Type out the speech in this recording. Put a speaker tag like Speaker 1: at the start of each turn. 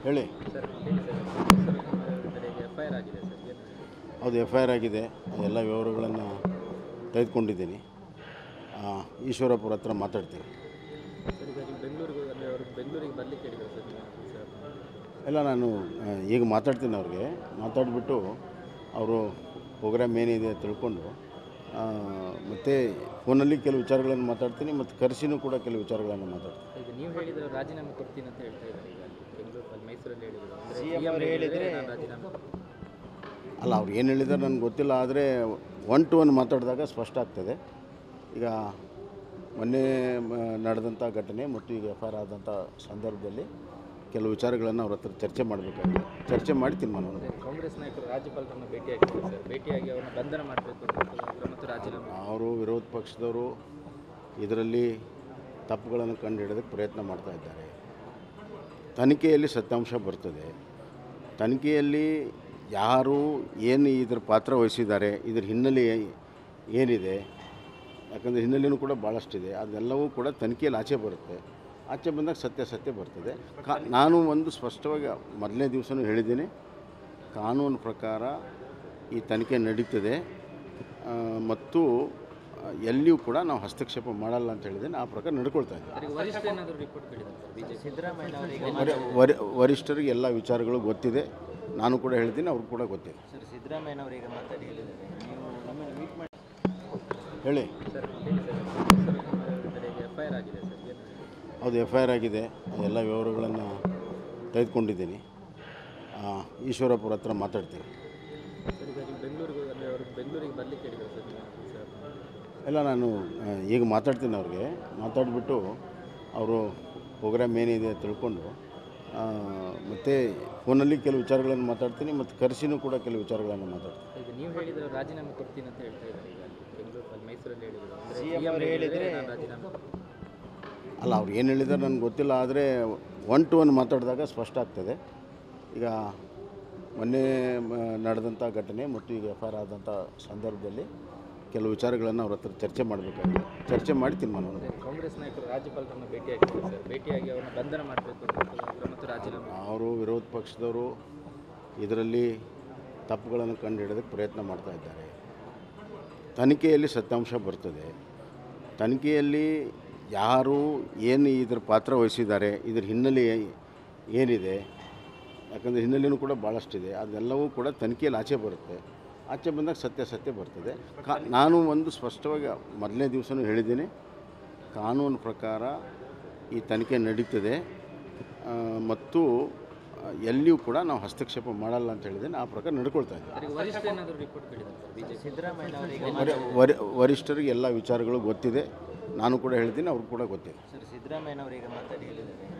Speaker 1: ಹೇಳಿ
Speaker 2: ಸರ್ ಹೇಳಿ sir sir ಕಡೆಗೆ ಎಫ್ ಐ ಆರ್ ಆಗಿದೆ ಸರ್ ಏನು
Speaker 1: ಹೌದು ಎಫ್ ಐ ಆರ್ ಆಗಿದೆ ಎಲ್ಲ ವಿವರಗಳನ್ನು ತೆಗೆದುಕೊಂಡಿದ್ದೀನಿ ಆ, ಈಶ್ವರಪುರ ಹತ್ರ ಮಾತಾಡ್ತೀನಿ
Speaker 2: ಸರ್ ಈಗ ನೀವು ಬೆಂಗಳೂರಿಗೆ ಅಂದರೆ ಅವರು ಬೆಂಗಳೂರಿಗೆ ಬರಲಿಕ್ಕೆ ಹೇಳಿದ್ರು ಸರ್ ನೀವು ಸರ್
Speaker 1: ಎಲ್ಲ ನಾನು ಆ, ಈಗ ಮಾತಾಡ್ತೀನಿ ಅವ್ರಿಗೆ ಮಾತಾಡಿಬಿಟ್ಟು ಅವರು ಪ್ರೋಗ್ರಾಮ್ ಏನಿದೆ ಅಂತ ತಿಳ್ಕೊಂಡು ಮತ್ತು ಫೋನಲ್ಲಿ ಕೆಲವು ವಿಚಾರಗಳನ್ನು ಮಾತಾಡ್ತೀನಿ ಮತ್ತು ಕರೆಸಿನೂ ಕೂಡ ಕೆಲವು ವಿಚಾರಗಳನ್ನು ಮಾತಾಡ್ತೀನಿ
Speaker 2: ಈಗ ನೀವು ಹೇಳಿದ್ರೆ ರಾಜೀನಾಮೆ ಕೊಡ್ತೀನಿ ಅಂತ ಹೇಳ್ತಾ ಇದ್ದಾರೆ ಈಗ ಬೆಂಗಳೂರು ಅಲ್ಲಿ ಮೈಸೂರಲ್ಲಿ ಹೇಳಿದ್ರು ಅಂದರೆ ಹೇಳಿದರೆ ನಾನು ರಾಜೀನಾಮೆ
Speaker 1: ಅಲ್ಲ ಅವ್ರು ಏನು ಹೇಳಿದ್ದಾರೆ ನನಗೆ ಗೊತ್ತಿಲ್ಲ ಆದರೆ ಒನ್ ಟು ಒನ್ ಮಾತಾಡಿದಾಗ ಸ್ಪಷ್ಟ ಆಗ್ತದೆ ಈಗ ಮೊನ್ನೆ ಮ, ನಡೆದಂಥ ಘಟನೆ ಮತ್ತು ಈಗ ಎಫ್ ಐ ಆರ್ ಆದಂಥ ಸಂದರ್ಭದಲ್ಲಿ ಕೆಲವು ವಿಚಾರಗಳನ್ನು ಅವ್ರ ಹತ್ರ ಚರ್ಚೆ ಮಾಡಬೇಕಾಗಿದೆ ಚರ್ಚೆ ಮಾಡಿ ತೀರ್ಮಾನ ಮಾಡ್ಬೇಕು.
Speaker 2: ಅದೇ ಕಾಂಗ್ರೆಸ್ ನಾಯಕರು ರಾಜ್ಯಪಾಲರನ್ನು ಭೇಟಿಯಾಗಿದ್ದಾರೆ ಸರ್ ಭೇಟಿಯಾಗಿ ಅವರನ್ನು ಬಂಧನ ಮಾಡಬೇಕು ಅಂತ ಹೇಳಿದ್ರು ಮತ್ತು ರಾಜೀನಾಮೆ
Speaker 1: ಅವರು ವಿರೋಧ ಪಕ್ಷದವರು ಇದರಲ್ಲಿ ತಪ್ಪುಗಳನ್ನು ಕಂಡುಹಿಡಿಯೋದಕ್ಕೆ ಪ್ರಯತ್ನ ಮಾಡ್ತಾ ಇದ್ದಾರೆ ತನಿಖೆಯಲ್ಲಿ ಸತ್ಯಾಂಶ ಬರ್ತದೆ ತನಿಖೆಯಲ್ಲಿ ಯಾರು ಏನು ಇದ್ರ ಪಾತ್ರ ವಹಿಸಿದ್ದಾರೆ ಇದ್ರ ಹಿನ್ನೆಲೆ ಏನಿದೆ ಯಾಕಂದರೆ ಹಿನ್ನೆಲೆಯೂ ಕೂಡ ಭಾಳಷ್ಟಿದೆ ಅದೆಲ್ಲವೂ ಕೂಡ ತನಿಖೆಯಲ್ಲಿ ಆಚೆ ಬರುತ್ತೆ ಆಚೆ ಬಂದಾಗ ಸತ್ಯಾಸತ್ಯ ಬರ್ತದೆ ಕಾ ನಾನು ಒಂದು ಸ್ಪಷ್ಟವಾಗಿ ಮೊದಲನೇ ದಿವಸನೂ ಹೇಳಿದ್ದೀನಿ ಕಾನೂನು ಪ್ರಕಾರ ಈ ತನಿಖೆ ನಡೀತದೆ ಆ, ಮತ್ತು ಆ, ಎಲ್ಲಿಯೂ ಕೂಡ ನಾವು ಹಸ್ತಕ್ಷೇಪ ಮಾಡಲ್ಲ ಅಂತ ಹೇಳಿದ್ದೀನಿ ಆ ಪ್ರಕಾರ ನಡ್ಕೊಳ್ತಾ ಇದ್ದೀವಿ
Speaker 2: ಸರ್ ಈಗ ವರಿಷ್ಠ ಏನಾದರೂ ರಿಪೋರ್ಟ್ ಕೇಳಿದ್ದಾರೆ ಸರ್ ಬಿಜೆಪಿ ಸಿದ್ದರಾಮಯ್ಯ ಅವರಿಗೆ
Speaker 1: ವರಿ- ವರಿ- ವರಿಷ್ಠರಿಗೆ ಎಲ್ಲ ವಿಚಾರಗಳು ಗೊತ್ತಿದೆ ನಾನು ಕೂಡ ಹೇಳ್ತೀನಿ ಅವ್ರಿಗೆ ಕೂಡ ಗೊತ್ತಿದೆ
Speaker 2: ಸರ್ ಸಿದ್ದರಾಮಯ್ಯನವರಿಗೆ ಮಾತಾಡಿ ಹೇಳಿದ್ದಾರೆ ನೀವು ನಮ್ಮನ್ನು ಮೀಟ್ ಮಾಡಿ
Speaker 1: ಹೇಳಿ
Speaker 2: ಸರ್ ಹೇಳಿ ಸರ್ ಸರ್ ಕಡೆಗೆ ಎಫ್ ಐ ಆರ್ ಆಗಿದೆ ಸರ್ ಏನು
Speaker 1: ಹೌದು ಎಫ್ ಐ ಆರ್ ಆಗಿದೆ ಎಲ್ಲ ವಿವರಗಳನ್ನು ತೆಗೆದುಕೊಂಡಿದ್ದೀನಿ ಆ, ಈಶ್ವರಪುರ ಹತ್ರ ಮಾತಾಡ್ತೀನಿ
Speaker 2: ಸರ್ ಈಗ ನೀವು ಬೆಂಗಳೂರಿಗೆ ಅಂದರೆ ಅವರು ಬೆಂಗಳೂರಿಗೆ ಬರಲಿಕ್ಕೆ ಹೇಳಿದ್ರು ಸರ್ ನೀವು ಸರ್
Speaker 1: ಎಲ್ಲ ನಾನು ಆ, ಈಗ ಮಾತಾಡ್ತೀನಿ ಅವ್ರಿಗೆ ಮಾತಾಡಿಬಿಟ್ಟು ಅವರು ಪ್ರೋಗ್ರಾಮ್ ಏನಿದೆ ಅಂತ ತಿಳ್ಕೊಂಡು ಮತ್ತು ಫೋನಲ್ಲಿ ಕೆಲವು ವಿಚಾರಗಳನ್ನು ಮಾತಾಡ್ತೀನಿ ಮತ್ತು ಕರೆಸಿನೂ ಕೂಡ ಕೆಲವು ವಿಚಾರಗಳನ್ನು ಮಾತಾಡ್ತೀನಿ
Speaker 2: ಈಗ ನೀವು ಹೇಳಿದ್ರೆ ರಾಜೀನಾಮೆ ಕೊಡ್ತೀನಿ ಅಂತ ಹೇಳ್ತಾ ಇದ್ದಾರೆ ಈಗ ಬೆಂಗಳೂರು ಅಲ್ಲಿ ಮೈಸೂರಲ್ಲಿ ಹೇಳಿದ್ರು ಅಂದರೆ ಹೇಳಿದರೆ ನಾನು ರಾಜೀನಾಮೆ
Speaker 1: ಅಲ್ಲ ಅವ್ರು ಏನು ಹೇಳಿದ್ದಾರೆ ನನಗೆ ಗೊತ್ತಿಲ್ಲ ಆದರೆ ಒನ್ ಟು ಒನ್ ಮಾತಾಡಿದಾಗ ಸ್ಪಷ್ಟ ಆಗ್ತದೆ ಈಗ ಮೊನ್ನೆ ಮ, ನಡೆದಂಥ ಘಟನೆ ಮತ್ತು ಈಗ ಎಫ್ ಐ ಆರ್ ಆದಂಥ ಸಂದರ್ಭದಲ್ಲಿ ಕೆಲವು ವಿಚಾರಗಳನ್ನು ಅವ್ರ ಹತ್ರ ಚರ್ಚೆ ಮಾಡಬೇಕಾಗಿದೆ ಚರ್ಚೆ ಮಾಡಿ ತೀರ್ಮಾನ ಮಾಡ್ಬೇಕು.
Speaker 2: ಅದೇ ಕಾಂಗ್ರೆಸ್ ನಾಯಕರು ರಾಜ್ಯಪಾಲರನ್ನು ಭೇಟಿಯಾಗಿದ್ದಾರೆ ಸರ್ ಭೇಟಿಯಾಗಿ ಅವರನ್ನು ಬಂಧನ ಮಾಡಬೇಕು ಅಂತ ಹೇಳಿದ್ರು ಮತ್ತು ರಾಜೀನಾಮೆ
Speaker 1: ಅವರು ವಿರೋಧ ಪಕ್ಷದವರು ಇದರಲ್ಲಿ ತಪ್ಪುಗಳನ್ನು ಕಂಡುಹಿಡಿಯೋದಕ್ಕೆ ಪ್ರಯತ್ನ ಮಾಡ್ತಾ ಇದ್ದಾರೆ ತನಿಖೆಯಲ್ಲಿ ಸತ್ಯಾಂಶ ಬರ್ತದೆ ತನಿಖೆಯಲ್ಲಿ ಯಾರು ಏನು ಇದ್ರ ಪಾತ್ರ ವಹಿಸಿದ್ದಾರೆ ಇದ್ರ ಹಿನ್ನೆಲೆ ಏನಿದೆ ಯಾಕಂದರೆ ಹಿನ್ನೆಲೆಯೂ ಕೂಡ ಭಾಳಷ್ಟಿದೆ ಅದೆಲ್ಲವೂ ಕೂಡ ತನಿಖೆಯಲ್ಲಿ ಆಚೆ ಬರುತ್ತೆ ಆಚೆ ಬಂದಾಗ ಸತ್ಯಾಸತ್ಯ ಬರ್ತದೆ ಕಾ ನಾನು ಒಂದು ಸ್ಪಷ್ಟವಾಗಿ ಮೊದಲನೇ ದಿವಸನೂ ಹೇಳಿದ್ದೀನಿ ಕಾನೂನು ಪ್ರಕಾರ ಈ ತನಿಖೆ ನಡೀತದೆ ಆ, ಮತ್ತು ಆ, ಎಲ್ಲಿಯೂ ಕೂಡ ನಾವು ಹಸ್ತಕ್ಷೇಪ ಮಾಡಲ್ಲ ಅಂತ ಹೇಳಿದ್ದೀನಿ ಆ ಪ್ರಕಾರ ನಡ್ಕೊಳ್ತಾ ಇದ್ದೀವಿ
Speaker 2: ಸರ್ ಈಗ ವರಿಷ್ಠ ಏನಾದರೂ ರಿಪೋರ್ಟ್ ಕೇಳಿದ್ದಾರೆ ಸರ್ ಬಿಜೆಪಿ ಸಿದ್ದರಾಮಯ್ಯನವರಿಗೆ
Speaker 1: ವರಿ- ವರಿ- ವರಿಷ್ಠರಿಗೆ ಎಲ್ಲ ವಿಚಾರಗಳು ಗೊತ್ತಿದೆ ನಾನು ಕೂಡ ಹೇಳ್ತೀನಿ ಅವ್ರಿಗೆ ಕೂಡ ಗೊತ್ತಿದೆ
Speaker 2: ಸರ್ ಸಿದ್ದರಾಮಯ್ಯನವರಿಗೆ ಮಾತಾಡಿ ಹೇಳಿದ್ದಾರೆ